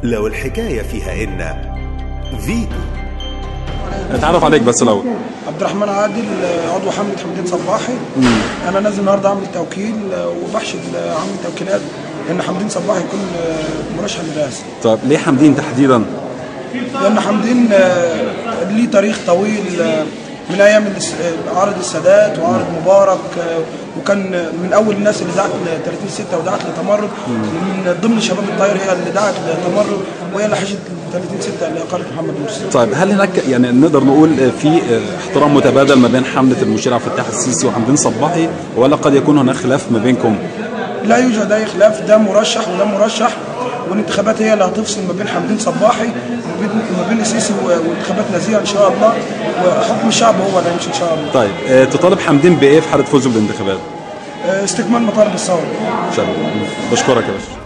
لو الحكاية فيها إن فيتو اتعرف عليك بس الاول عبد الرحمن عادل عضو حملة حمدين صباحي انا نازل النهارده اعمل توكيل وبحشد اعمل توكيلات ان حمدين صباحي يكون مرشح للرئاسه طب ليه حمدين تحديدا لان حمدين ليه تاريخ طويل من ايام الس- عارض السادات وعارض مبارك وكان من اول الناس اللي دعت ل 30 6 ودعت لتمرد من ضمن شباب الطاير هي اللي دعت لتمرد وهي اللي حشدت 30 6 لاقاله محمد مرسي طيب هل هناك يعني نقدر نقول في احترام متبادل ما بين حمله المشير عبد الفتاح السيسي وحمدين صباحي ولا قد يكون هناك خلاف ما بينكم لا يوجد اي خلاف ده مرشح وده مرشح والانتخابات هي اللي هتفصل ما بين حمدين صباحي وما بين ما بين السيسي و- وانتخابات نزيهه ان شاء الله وحكم الشعب هو اللي هيمشي ان شاء الله طيب آه، تطالب حمدين بايه في حاله فوزه بالانتخابات آه، استكمال مطالب الثوره ان شاء الله بشكرك يا باشا